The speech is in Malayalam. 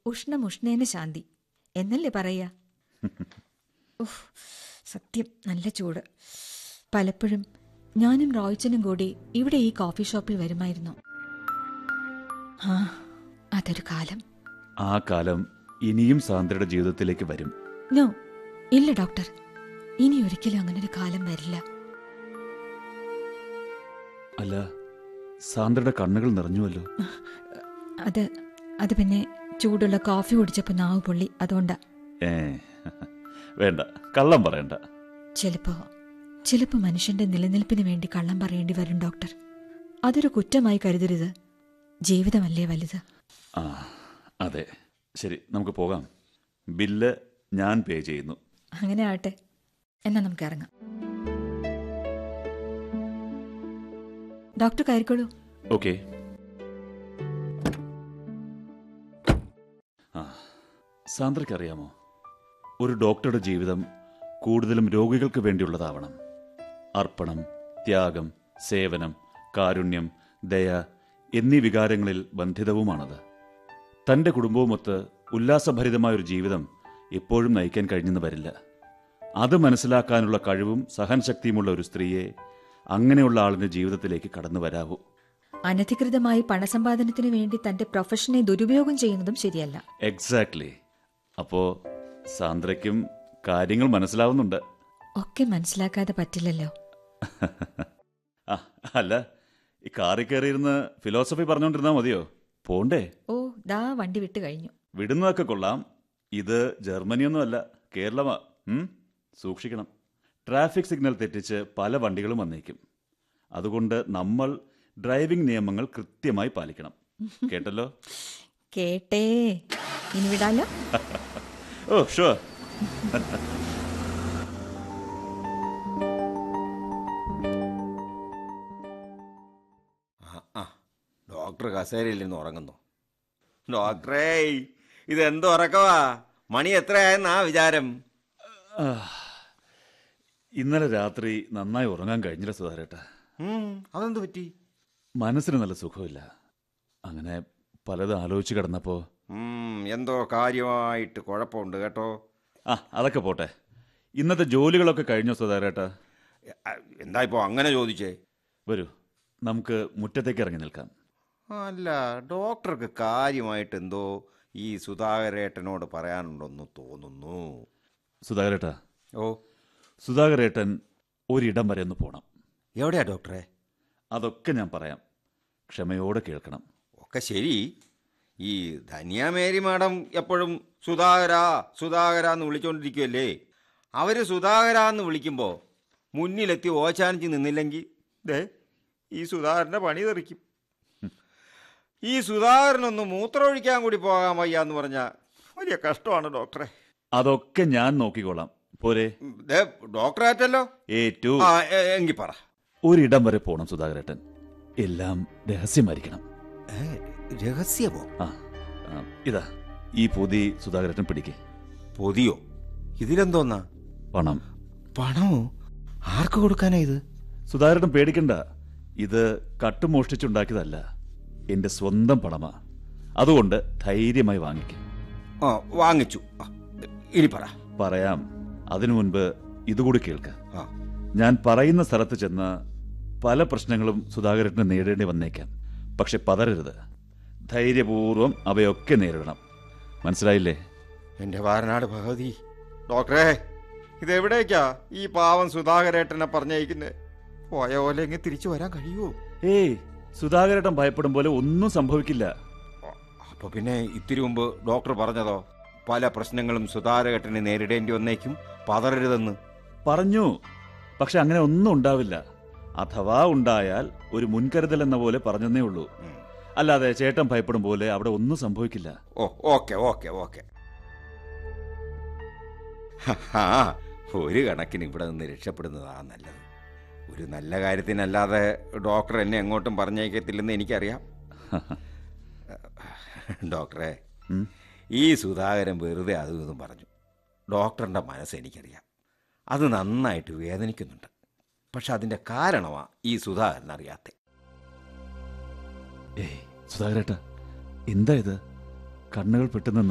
ഉഷ്ണമുഷ്ണേന ശാന്തി എന്നല്ലേ പറയാ ഉഫ്, സത്യം നല്ല ചൂട് പലപ്പോഴും ഞാനും റോയ്ച്ചനും കൂടി ഇവിടെ ഈ കോഫി ഷോപ്പിൽ വരുമായിരുന്നു ആ അതൊരു കാലം ആ കാലം ഇനിയും സാന്ദ്രയുടെ ജീവിതത്തിലേക്ക് വരും നോ ഇല്ല ഡോക്ടർ ഇനി ഒരിക്കലും അങ്ങനൊരു കാലം വരില്ല അല്ല സാന്ദ്രയുടെ കണ്ണുകൾ നിറഞ്ഞുവല്ലോ അത് അത് പിന്നെ ചൂടുള്ള കോഫി കുടിച്ചപ്പോൾ നാവ് പൊള്ളി അതുകൊണ്ടാ ഏ വേണ്ട കള്ളം പറയണ്ട ചിലപ്പോ ചിലപ്പോ മനുഷ്യന്റെ നിലനിൽപ്പിന് വേണ്ടി കള്ളം പറയേണ്ടി വരും ഡോക്ടർ അതൊരു കുറ്റമായി കരുതരുത് ജീവിതമല്ലേ വലുത് ആ അതെ ശരി നമുക്ക് പോകാം ബില്ല് ഞാൻ പേ ചെയ്യുന്നു അങ്ങനെ ആട്ടെ എന്നാ നമുക്ക് ഇറങ്ങാം ഡോക്ടർ കയറിക്കോളൂ ഓക്കെ ആ സാന്ദ്രയ്ക്ക് അറിയാമോ ഒരു ഡോക്ടറുടെ ജീവിതം കൂടുതലും രോഗികൾക്ക് വേണ്ടിയുള്ളതാവണം അർപ്പണം ത്യാഗം സേവനം കാരുണ്യം ദയ എന്നീ വികാരങ്ങളിൽ ബന്ധിതവുമാണത് തന്റെ കുടുംബവുമൊത്ത് ഉല്ലാസഭരിതമായ ഒരു ജീവിതം എപ്പോഴും നയിക്കാൻ കഴിഞ്ഞെന്ന് വരില്ല അത് മനസ്സിലാക്കാനുള്ള കഴിവും സഹനശക്തിയുമുള്ള ഒരു സ്ത്രീയെ അങ്ങനെയുള്ള ആളിന്റെ ജീവിതത്തിലേക്ക് കടന്നു വരാവൂ അനധികൃതമായി പണസമ്പാദനത്തിന് വേണ്ടി തന്റെ പ്രൊഫഷനെ ദുരുപയോഗം ചെയ്യുന്നതും ശരിയല്ല എക്സാക്ട്ലി അപ്പോ സാന്ദ്രയ്ക്കും കാര്യങ്ങൾ മനസ്സിലാവുന്നുണ്ട് ഒക്കെ മനസ്സിലാക്കാതെ പറ്റില്ലല്ലോ ആ, അല്ല ഈ കാറിൽ കയറിയിരുന്ന് ഫിലോസഫി പറഞ്ഞുകൊണ്ടിരുന്നാ മതിയോ പോണ്ടേ ഓ ദാ വണ്ടി വിട്ടു കഴിഞ്ഞു വിടുന്നതൊക്കെ കൊള്ളാം ഇത് ജർമ്മനിയൊന്നുമല്ല കേരളമാ ഉം? സൂക്ഷിക്കണം ട്രാഫിക് സിഗ്നൽ തെറ്റിച്ച് പല വണ്ടികളും വന്നേക്കും അതുകൊണ്ട് നമ്മൾ ഡ്രൈവിംഗ് നിയമങ്ങൾ കൃത്യമായി പാലിക്കണം കേട്ടല്ലോ കേട്ടേ ഇനി വിടാലോ ഓ ഷുവർ ആ, ആ ഡോക്ടർ കസേരയിൽ നിന്ന് ഉറങ്ങുന്നു ഡോക്ടറേ ഇതെന്ത് ഉറക്കവാ മണി എത്രയായെന്നാ വിചാരം ഇന്നലെ രാത്രി നന്നായി ഉറങ്ങാൻ കഴിഞ്ഞില്ല സുധാരേട്ട ഉം, അതെന്ത് പറ്റി മനസ്സിന് നല്ല സുഖമില്ല അങ്ങനെ പലതും ആലോചിച്ച് കിടന്നപ്പോ ഉം, എന്തോ കാര്യമായിട്ട് കുഴപ്പമുണ്ട് കേട്ടോ ആ അതൊക്കെ പോട്ടെ ഇന്നത്തെ ജോലികളൊക്കെ കഴിഞ്ഞോ സുധാരേട്ട എ, എന്താ ഇപ്പോൾ അങ്ങനെ ചോദിച്ചേ വരൂ നമുക്ക് മുറ്റത്തേക്ക് ഇറങ്ങി നിൽക്കാം അല്ല ഡോക്ടർക്ക് കാര്യമായിട്ട് എന്തോ ഈ സുധാകരേട്ടനോട് പറയാനുണ്ടെന്ന് തോന്നുന്നു സുധാകരേട്ട ഓ സുധാകരേട്ടൻ ഒരിടം വരെ ഒന്ന് പോണം എവിടെയാ ഡോക്ടറെ അതൊക്കെ ഞാൻ പറയാം ക്ഷമയോടെ കേൾക്കണം ഒക്കെ ശരി ഈ ധന്യാമേരി മാഡം എപ്പോഴും സുധാകര സുധാകര എന്ന് വിളിച്ചുകൊണ്ടിരിക്കുമല്ലേ അവർ സുധാകര എന്ന് വിളിക്കുമ്പോൾ മുന്നിലെത്തി ഓച്ചാനിച്ച് നിന്നില്ലെങ്കിൽ ദേ ഈ സുധാകരൻ്റെ പണി തെറിക്കും ഈ സുധാകരനൊന്ന് മൂത്രമൊഴിക്കാൻ കൂടി പോകാൻ വയ്യ എന്ന് പറഞ്ഞാൽ വലിയ കഷ്ടമാണ് ഡോക്ടറെ അതൊക്കെ ഞാൻ നോക്കിക്കോളാം പോരെ ഉം, ദേ ഡോക്ടറായിട്ടല്ലോ ഏറ്റു ആ എ- എങ്കി പറ ഒരിടം വരെ പോണം സുധാകരേട്ടൻ എല്ലാം രഹസ്യമായിരിക്കണം രഹസ്യമോ ആ ആ, ഇതാ ഈ പൊതി സുധാകരേട്ടൻ പിടിക്കേ പൊതിയോ ഇതിലെന്തോന്നാ പണം പണമോ ആർക്ക് കൊടുക്കാനാ ഇത് സുധാകരേട്ടൻ പേടിക്കണ്ട ഇത് കട്ടുമോഷ്ടിച്ചുണ്ടാക്കിയതല്ല എന്റെ സ്വന്തം പണമാ അതുകൊണ്ട് ധൈര്യമായി വാങ്ങിക്കും ആ വാങ്ങിച്ചു ആ, ഇനി പറ പറയാം അതിനു മുൻപ് ഇതുകൂടി കേൾക്ക ആ ഞാൻ പറയുന്ന സ്ഥലത്ത് ചെന്ന് പല പ്രശ്നങ്ങളും സുധാകരന് നേരിടേണ്ടി വന്നേക്കാം പക്ഷെ പതരരുത് ധൈര്യപൂർവം അവയൊക്കെ നേരിടണം മനസ്സിലായില്ലേ എന്റെ വാരനാട് ഭഗവതി ഡോക്ടറെ ഇതെവിടേക്കാ ഈ പാവം സുധാകരേട്ടനെ പറഞ്ഞയക്കുന്നത് പോയ പോലെ ഇങ്ങനെ തിരിച്ചു വരാൻ കഴിയുമോ ഏയ് സുധാകരേട്ടൻ ഭയപ്പെടും പോലെ ഒന്നും സംഭവിക്കില്ല അപ്പൊ പിന്നെ ഇത്തിരി മുമ്പ് ഡോക്ടർ പറഞ്ഞതോ പല പ്രശ്നങ്ങളും സുധാകരേട്ടനെ നേരിടേണ്ടി വന്നേക്കും പതറരുതെന്ന് പറഞ്ഞു പക്ഷെ അങ്ങനെ ഒന്നും ഉണ്ടാവില്ല അഥവാ ഉണ്ടായാൽ ഒരു മുൻകരുതൽ എന്ന പോലെ പറഞ്ഞെന്നേ ഉള്ളൂ ഉം. അല്ലാതെ ചേട്ടൻ ഭയപ്പെടും പോലെ അവിടെ ഒന്നും സംഭവിക്കില്ല ഓ ഓക്കെ ഓക്കെ ഓക്കെ ആ ഒരു കണക്കിന് ഇവിടെ നിന്ന് രക്ഷപ്പെടുന്നതാ നല്ലത് ഒരു നല്ല കാര്യത്തിനല്ലാതെ ഡോക്ടർ എന്നെ എങ്ങോട്ടും പറഞ്ഞേക്കത്തില്ലെന്ന് എനിക്കറിയാം ഡോക്ടറെ ഉം. ഈ സുധാകരൻ വെറുതെ അതും ഇതും പറഞ്ഞു ഡോക്ടറിൻ്റെ മനസ്സ് എനിക്കറിയാം അത് നന്നായിട്ട് വേദനിക്കുന്നുണ്ട് പക്ഷെ അതിൻ്റെ കാരണമാ ഈ സുധാകരൻ അറിയാത്തത് ഏയ് സുധാകരേട്ട എന്താ ഇത് കണ്ണുകൾ പെട്ടെന്ന്